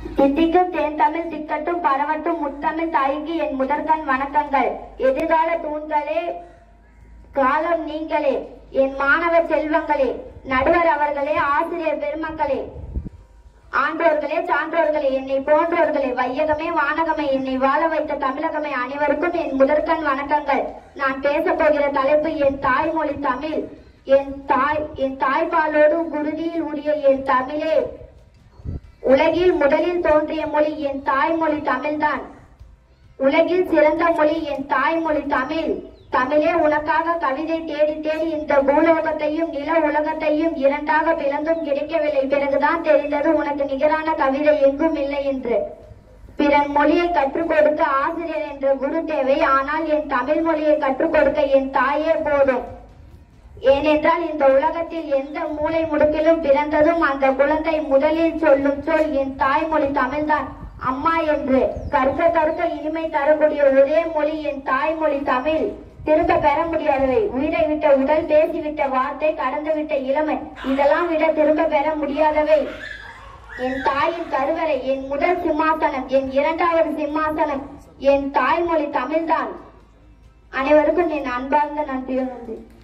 தித்திக்கும் தேன் தமிழ் திக்கட்டும் பரவட்டும் முத்தமிழ் தாய்க்கு என் முதற்கண் வணக்கங்கள் எதிர்கால தூண்களே காலம் நீங்களே என் மாணவ செல்வங்களே நடுவர் அவர்களே ஆசிரியர் பெருமக்களே ஆன்றோர்களே சான்றோர்களே என்னை போன்றோர்களே வையகமே வானகமே என்னை வாழ வைத்த தமிழகமே அனைவருக்கும் என் முதற்கண் வணக்கங்கள் நான் பேச போகிற தலைப்பு என் தாய்மொழி தமிழ் என் தாய் என் தாய்ப்பாலோடு குருதியில் உரிய என் தமிழே உலகில் முதலில் தோன்றிய மொழி என் தாய்மொழி தமிழ்தான் உலகில் சிறந்த மொழி என் தாய்மொழி தமிழ் தமிழே உனக்காக கவிதை தேடி தேடி இந்த பூலோகத்தையும் நில உலகத்தையும் இரண்டாக பிளந்தும் கிடைக்கவில்லை பிறகுதான் தெரிந்தது உனக்கு நிகரான கவிதை எங்கும் இல்லை என்று பிறன் மொழியை கற்றுக் கொடுக்க ஆசிரியர் என்ற குரு தேவை ஆனால் என் தமிழ் மொழியை கற்றுக் கொடுக்க என் தாயே போதும் ஏனென்றால் இந்த உலகத்தில் எந்த மூலை முடுக்கிலும் பிறந்ததும் அந்த குழந்தை முதலில் சொல்லும் சொல் என் தாய்மொழி தமிழ்தான் அம்மா என்று கற்க கற்க இனிமை தரக்கூடிய ஒரே மொழி என் தாய்மொழி தமிழ் திரும்ப பெற முடியாதவை உயிரை விட்ட உடல் பேசிவிட்ட வார்த்தை கடந்து விட்ட இளமை இதெல்லாம் விட திரும்ப பெற முடியாதவை என் தாயின் கருவறை என் முதல் சிம்மாசனம் என் இரண்டாவது சிம்மாசனம் என் தாய்மொழி தமிழ்தான் அனைவருக்கும் என் அன்பார்ந்த நன்றியும் நன்றி